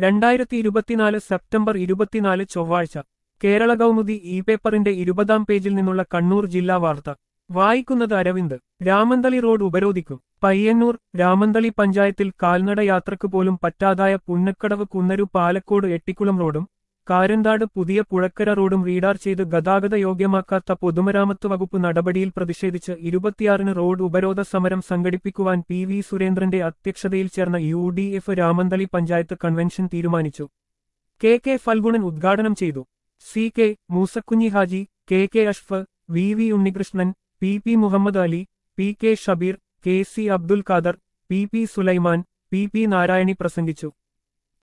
രണ്ടായിരത്തി ഇരുപത്തിനാല് സെപ്റ്റംബർ ഇരുപത്തിനാല് ചൊവ്വാഴ്ച കേരള കൗമുദി ഇ പേപ്പറിന്റെ ഇരുപതാം പേജിൽ നിന്നുള്ള കണ്ണൂർ ജില്ലാ വാർത്ത വായിക്കുന്നത് അരവിന്ദ് രാമന്തളി റോഡ് ഉപരോധിക്കും പയ്യന്നൂർ രാമന്തളി പഞ്ചായത്തിൽ കാൽനട യാത്രക്ക് പോലും പറ്റാതായ പുന്നക്കടവ് കുന്നരു പാലക്കോട് എട്ടിക്കുളം റോഡും കാരന്താട് പുതിയ പുഴക്കര റോഡും റീഡാർ ചെയ്ത് ഗതാഗത യോഗ്യമാക്കാത്ത പൊതുമരാമത്ത് വകുപ്പ് നടപടിയിൽ പ്രതിഷേധിച്ച് ഇരുപത്തിയാറിന് റോഡ് ഉപരോധ സമരം സംഘടിപ്പിക്കുവാൻ പി വി സുരേന്ദ്രന്റെ അധ്യക്ഷതയിൽ ചേർന്ന U D F Ramanthali panchayat convention തീരുമാനിച്ചു കെ കെ ഫൽഗുണൻ ഉദ്ഘാടനം ചെയ്തു C K Moosakunhi Haji K K അഷ്ഫ് V V Unnikrishnan P P Muhammad Ali P K Shabeer K C Abdul Khader P P Sulaiman P P Narayani പ്രസംഗിച്ചു